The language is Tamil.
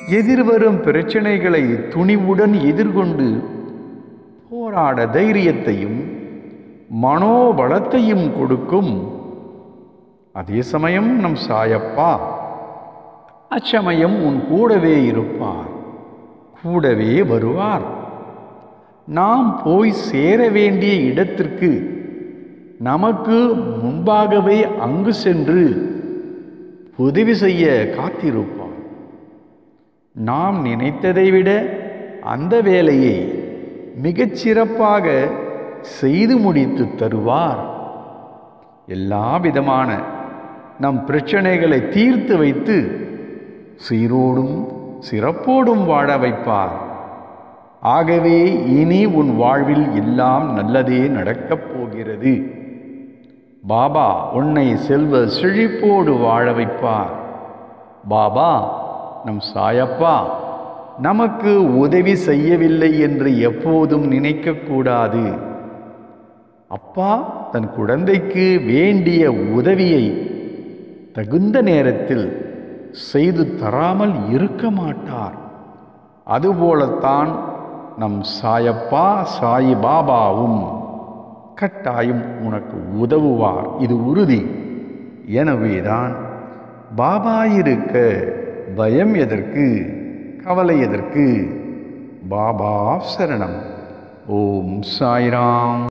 எதிர்வரும் பிரச்சனைகளை துணிவுடன் எதிர்கொண்டு போராட தைரியத்தையும் மனோபலத்தையும் கொடுக்கும் அதே சமயம் நம் சாயப்பா அச்சமயம் உன் கூடவே இருப்பார் கூடவே வருவார் நாம் போய் சேர வேண்டிய இடத்திற்கு நமக்கு முன்பாகவே அங்கு சென்று உதவி செய்ய காத்திருப்பார் நாம் நினைத்ததை விட அந்த வேலையை மிகச் சிறப்பாக செய்து முடித்து தருவார் எல்லா விதமான நம் பிரச்சனைகளை தீர்த்து வைத்து சீரோடும் சிறப்போடும் வாழ வைப்பார் ஆகவே இனி உன் வாழ்வில் எல்லாம் நல்லதே நடக்கப் போகிறது பாபா உன்னை செல்வ செழிப்போடு வாழ வைப்பார் பாபா நம் சாயப்பா நமக்கு உதவி செய்யவில்லை என்று எப்போதும் நினைக்கக்கூடாது அப்பா தன் குழந்தைக்கு வேண்டிய உதவியை தகுந்த நேரத்தில் செய்து தராமல் இருக்க மாட்டார் அதுபோலத்தான் நம் சாயப்பா சாய் பாபாவும் கட்டாயம் உனக்கு உதவுவார் இது உறுதி எனவேதான் பாபா இருக்க பயம் எதற்கு கவலை எதற்கு பாபா சரணம் ஓம் சாய்ராம்